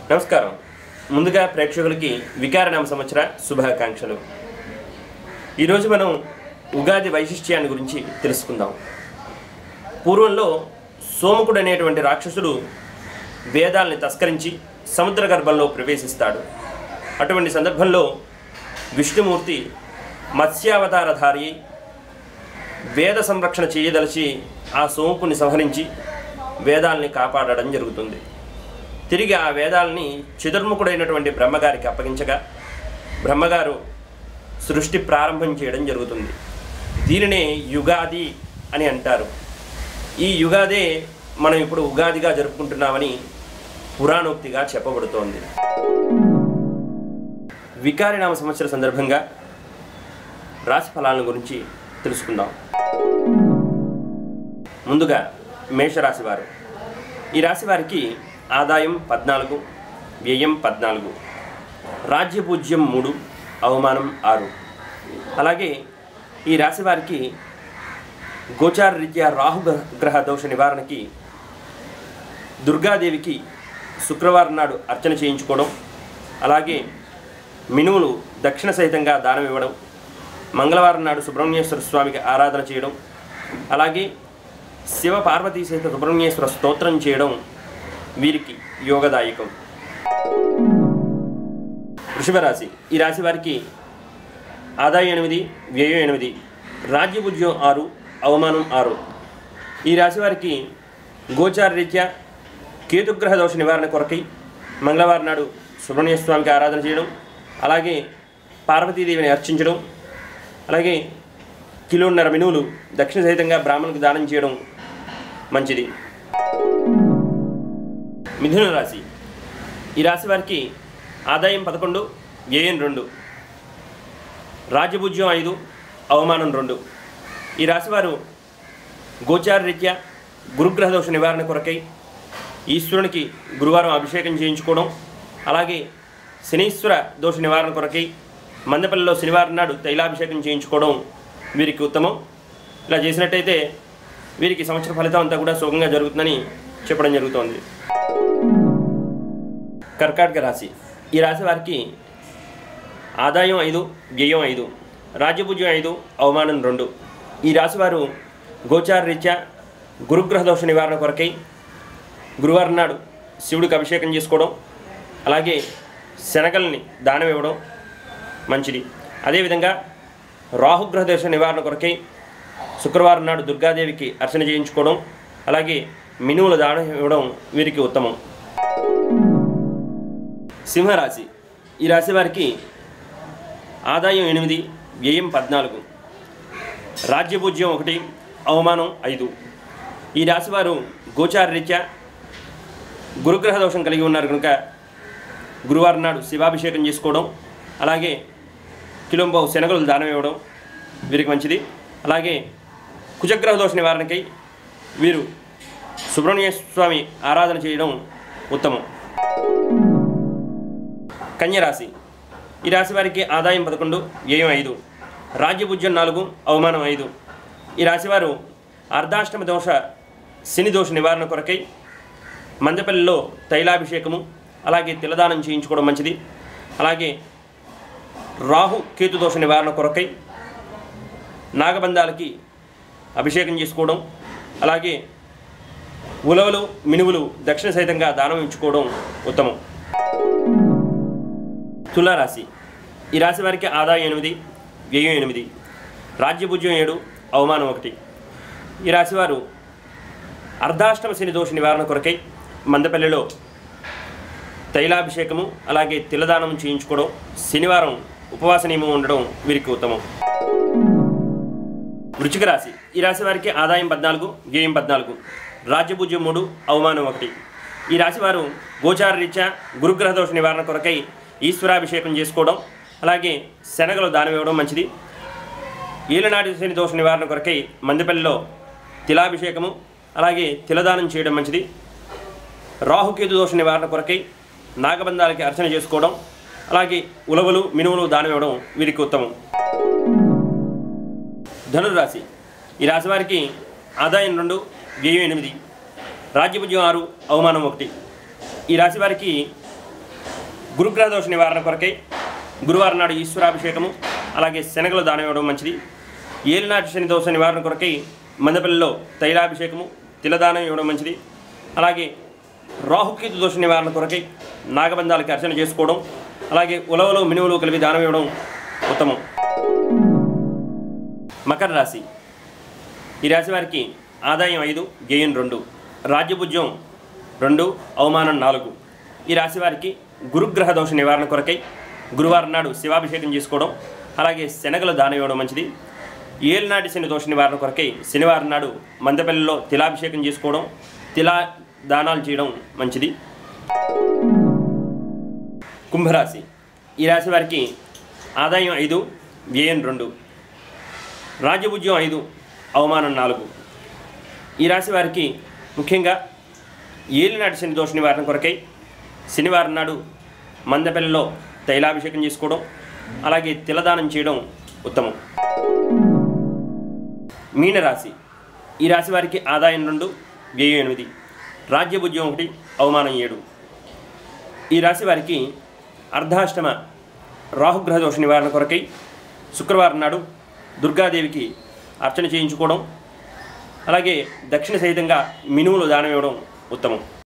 నమస్కారం ముందుగా ప్రేక్షకులకి వికారనామ సంవత్సర శుభాకాంక్షలు ఈరోజు మనం ఉగాది వైశిష్ట్యాన్ని గురించి తెలుసుకుందాం పూర్వంలో సోమకుడు అనేటువంటి రాక్షసుడు వేదాల్ని తస్కరించి సముద్ర గర్భంలో ప్రవేశిస్తాడు అటువంటి సందర్భంలో విష్ణుమూర్తి మత్స్యావతారధారి అయి వేద సంరక్షణ చేయదలిచి ఆ సోంకుని సంహరించి వేదాల్ని కాపాడడం జరుగుతుంది తిరిగి ఆ వేదాల్ని చతుర్ముఖుడైనటువంటి బ్రహ్మగారికి అప్పగించగా బ్రహ్మగారు సృష్టి ప్రారంభం చేయడం జరుగుతుంది దీనినే యుగాది అని అంటారు ఈ యుగాదే మనం ఇప్పుడు ఉగాదిగా జరుపుకుంటున్నామని పురాణోక్తిగా చెప్పబడుతోంది వికారినామ సంవత్సర సందర్భంగా రాశి ఫలాలను గురించి తెలుసుకుందాం ముందుగా మేషరాశి వారు ఈ రాశి వారికి ఆదాయం పద్నాలుగు వ్యయం పద్నాలుగు రాజ్యపూజ్యం మూడు అవమానం ఆరు అలాగే ఈ రాశి వారికి గోచార రీత్యా రాహు గ్రహ- గ్రహ దోష నివారణకి దుర్గాదేవికి శుక్రవారం నాడు అర్చన చేయించుకోవడం అలాగే మినుములు దక్షిణ సహితంగా దానం ఇవ్వడం మంగళవారం నాడు సుబ్రహ్మణ్యేశ్వర స్వామికి ఆరాధన చేయడం అలాగే శివ పార్వతీ సహిత సుబ్రహ్మణ్యేశ్వర స్తోత్రం చేయడం వీరికి యోగదాయకం వృషభ రాశి ఈ రాశి వారికి ఆదాయం ఎనిమిది వ్యయం ఎనిమిది రాజ్యభుజ్యం ఆరు అవమానం ఆరు ఈ రాశి వారికి గోచార రీత్యా కేతుగ్రహ దోష నివారణ కొరకై మంగళవారం నాడు సుబ్రహ్మణ్య స్వామికి ఆరాధన చేయడం అలాగే పార్వతీదేవిని అర్చించడం అలాగే కిలోన్నర మినువులు దక్షిణ సహితంగా బ్రాహ్మణులకు దానం చేయడం మంచిది మిథున రాశి ఈ రాశి వారికి ఆదాయం పదకొండు వ్యయం రెండు రాజ్యభుజ్యం ఐదు అవమానం రెండు ఈ రాశివారు గోచార రీత్యా గురుగ్రహ దోష నివారణ కొరకై ఈశ్వరునికి గురువారం అభిషేకం చేయించుకోవడం అలాగే శనీశ్వర దోష నివారణ కొరకై మందపల్లిలో శనివారం నాడు తైలాభిషేకం చేయించుకోవడం వీరికి ఉత్తమం ఇలా చేసినట్టయితే వీరికి సంవత్సర ఫలితం అంతా కూడా సుఖంగా జరుగుతుందని చెప్పడం జరుగుతోంది కర్కాటక రాశి ఈ రాశి వారికి ఆదాయం ఐదు వ్యయం ఐదు రాజ్యపూజ్యం ఐదు అవమానం రెండు ఈ రాశివారు గోచార రీత్యా గురుగ్రహ దోష నివారణ కొరకై గురువారం నాడు శివుడికి అభిషేకం చేసుకోవడం అలాగే శనగల్ని దానం ఇవ్వడం మంచిది అదేవిధంగా రాహుగ్రహ దోష నివారణ కొరకై శుక్రవారం నాడు దుర్గాదేవికి అర్చన చేయించుకోవడం అలాగే మినువుల దానం ఇవ్వడం వీరికి ఉత్తమం సింహరాశి ఈ రాశి వారికి ఆదాయం ఎనిమిది వ్యయం పద్నాలుగు రాజ్యపూజ్యం ఒకటి అవమానం ఐదు ఈ రాశివారు గోచార రీత్యా గురుగ్రహ దోషం కలిగి ఉన్నారు కనుక గురువారం నాడు శివాభిషేకం చేసుకోవడం అలాగే కిలోంబావు శనగలు దానం ఇవ్వడం వీరికి మంచిది అలాగే కుజగ్రహ దోష నివారణకై వీరు సుబ్రహ్మణ్య స్వామి ఆరాధన చేయడం ఉత్తమం కన్యరాశి ఈ రాశి వారికి ఆదాయం పదకొండు వ్యయం ఐదు రాజ్యభుజ్యం నాలుగు అవమానం ఐదు ఈ రాశివారు అర్ధాష్టమ దోష శని దోష నివారణ కొరకై మందపల్లిలో తైలాభిషేకము అలాగే తిలదానం చేయించుకోవడం మంచిది అలాగే రాహు కేతు దోష నివారణ కొరకై నాగబంధాలకి అభిషేకం చేసుకోవడం అలాగే ఉలవలు మినువులు దక్షిణ సహితంగా దానం ఇచ్చుకోవడం ఉత్తమం తులారాశి ఈ రాశి వారికి ఆదాయం ఎనిమిది వ్యయం ఎనిమిది రాజ్యభుజ్యం ఏడు అవమానం ఒకటి ఈ రాశివారు అర్ధాష్టమ శని దోష నివారణ కొరకై మందపల్లిలో తైలాభిషేకము అలాగే తిలదానం చేయించుకోవడం శనివారం ఉపవాస నియమం ఉండడం వీరికి ఉత్తమం వృచ్చిక రాశి ఈ రాశి వారికి ఆదాయం పద్నాలుగు వ్యయం పద్నాలుగు రాజ్యభుజ్యం మూడు అవమానం ఒకటి ఈ రాశివారు గోచార రీత్యా గురుగ్రహ దోష నివారణ కొరకై ఈశ్వరాభిషేకం చేసుకోవడం అలాగే శనగలు దానం ఇవ్వడం మంచిది ఈలనాటి శని దోష నివారణ కొరకై మందిపల్లిలో తిలాభిషేకము అలాగే తిలదానం చేయడం మంచిది రాహుకేతు దోష నివారణ కొరకై నాగబంధాలకి అర్చన చేసుకోవడం అలాగే ఉలవలు మినువులు దానం ఇవ్వడం వీరికి ఉత్తమం ధనురాశి ఈ రాశి వారికి ఆదాయం రెండు వ్యయం ఎనిమిది రాజ్యభుజ్యం ఆరు అవమానం ఒకటి ఈ రాశి వారికి గురుగ్రహ దోష నివారణ కొరకై గురువారం నాడు ఈశ్వరాభిషేకము అలాగే శనగలు దానం ఇవ్వడం మంచిది ఏలినాటి శని దోష నివారణ కొరకై మందపల్లిలో తైలాభిషేకము తిలదానం ఇవ్వడం మంచిది అలాగే రాహుకేతు దోష నివారణ కొరకై నాగబంధాలకి అర్చన చేసుకోవడం అలాగే ఉలవలు మినువులు కలిపి దానం ఇవ్వడం ఉత్తమం మకర రాశి ఈ రాశి వారికి ఆదాయం ఐదు వ్యయం రెండు రాజ్యభుజ్యం రెండు అవమానం నాలుగు ఈ రాశి వారికి గురుగ్రహ దోష నివారణ కొరకై గురువారం నాడు శివాభిషేకం చేసుకోవడం అలాగే శనగలు దానం ఇవ్వడం మంచిది ఏలినాటి శని దోష నివారణ కొరకై శనివారం నాడు మందపల్లిలో తిలాభిషేకం చేసుకోవడం తిలా దానాలు చేయడం మంచిది కుంభరాశి ఈ రాశి వారికి ఆదాయం ఐదు వ్యయం రెండు రాజ్యభుజ్యం ఐదు అవమానం నాలుగు ఈ రాశి వారికి ముఖ్యంగా ఏలినాటి శని దోష నివారణ కొరకై శనివారం నాడు మందపల్లిలో తైలాభిషేకం చేసుకోవడం అలాగే తిలదానం చేయడం ఉత్తమం మీనరాశి ఈ రాశి వారికి ఆదాయం రెండు వ్యయం ఎనిమిది రాజ్యభుజ్యం ఒకటి అవమానం ఏడు ఈ రాశి వారికి అర్ధాష్టమ రాహుగ్రహ దోష నివారణ కొరకై శుక్రవారం నాడు దుర్గాదేవికి అర్చన చేయించుకోవడం అలాగే దక్షిణ సహితంగా మినుములు దానం ఇవ్వడం ఉత్తమం